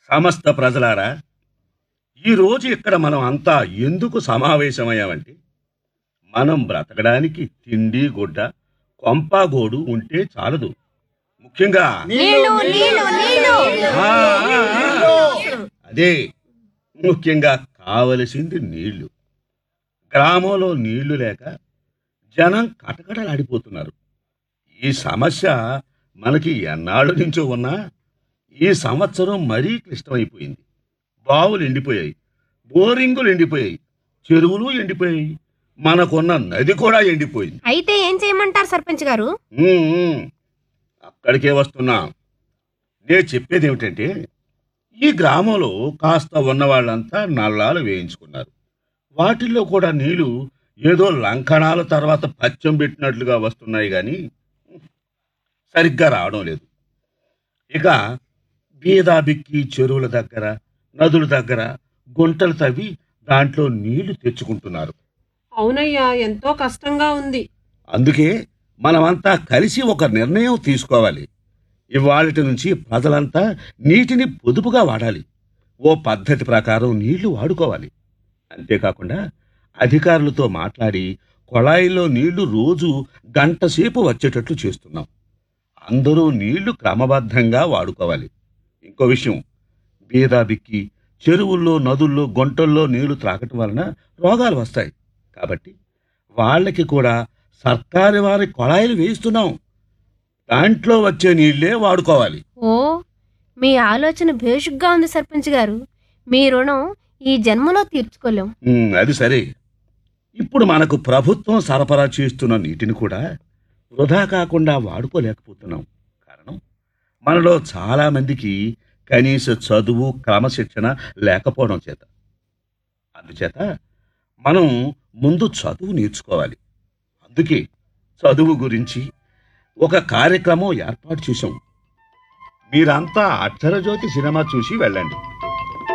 సమస్త ప్రజలారా ఈరోజు ఇక్కడ మనం అంతా ఎందుకు సమావేశమయ్యామంటే మనం బ్రతకడానికి తిండి గుడ్డ కొంపగోడు ఉంటే చాలదు ముఖ్యంగా నీళ్ళు నీళ్ళు నీళ్ళు ఆ, ఆ, ఆ. అదే ముఖ్యంగా కావలసింది నీళ్లు గ్రామంలో నీళ్లు లేక జనం కటకటలాడిపోతున్నారు ఈ సమస్య మనకి ఎన్నాళ్ళ నుంచో ఉన్నా ఈ సంవత్సరం మరీ క్లిష్టమైపోయింది బావులు ఎండిపోయాయి బోరింగులు ఎండిపోయాయి చెరువులు ఎండిపోయాయి మనకున్న నది కూడా ఎండిపోయింది అయితే ఏం చేయమంటారు సర్పంచ్ గారు ఉమ్, ఉమ్. అక్కడికే వస్తున్నా నేను చెప్పేది ఏమిటంటే ఈ గ్రామంలో కాస్త ఉన్న వాళ్ళంతా నల్లాలు వేయించుకున్నారు వాటిల్లో కూడా నీళ్లు ఏదో లంకణాల తర్వాత పచ్చం పెట్టినట్లుగా వస్తున్నాయి కానీ సరిగ్గా రావడం లేదు ఇక బీదాబిక్కి చెరువుల దగ్గర నదుల దగ్గర గుంటలు తవ్వి దాంట్లో నీళ్లు తెచ్చుకుంటున్నారు అవునయ్యా ఎంతో కష్టంగా ఉంది అందుకే మనమంతా కలిసి ఒక నిర్ణయం తీసుకోవాలి ఇవాళటి నుంచి ప్రజలంతా నీటిని పొదుపుగా వాడాలి ఓ పద్ధతి ప్రకారం నీళ్లు వాడుకోవాలి అంతేకాకుండా అధికారులతో మాట్లాడి కొళాయిలో నీళ్లు రోజు గంట సేపు వచ్చేటట్లు చేస్తున్నాం అందరూ నీళ్లు క్రమబద్ధంగా వాడుకోవాలి ఇంకో విషయం బీదాబిక్కి చెరువుల్లో నదుల్లో గుంటల్లో నీళ్లు త్రాగటం వలన రోగాలు వస్తాయి కాబట్టి వాళ్ళకి కూడా సర్కారు వారి కొళాయిలు వేయిస్తున్నాం దాంట్లో వచ్చే నీళ్ళే వాడుకోవాలి ఓ మీ ఆలోచన భేషుగ్గా ఉంది సర్పంచ్ గారు మీ రుణం ఈ జన్మలో తీర్చుకోలేం ఉమ్, అది సరే ఇప్పుడు మనకు ప్రభుత్వం సరఫరా చేస్తున్న నీటిని కూడా వృధా కాకుండా వాడుకోలేకపోతున్నాం కారణం మనలో చాలా మందికి కనీస చదువు క్రమశిక్షణ లేకపోవడం చేత అందుచేత మనం ముందు చదువు నేర్చుకోవాలి అందుకే చదువు గురించి ఒక కార్యక్రమం ఏర్పాటు చేశాం మీరంతా అక్షరజ్యోతి సినిమా చూసి వెళ్ళండి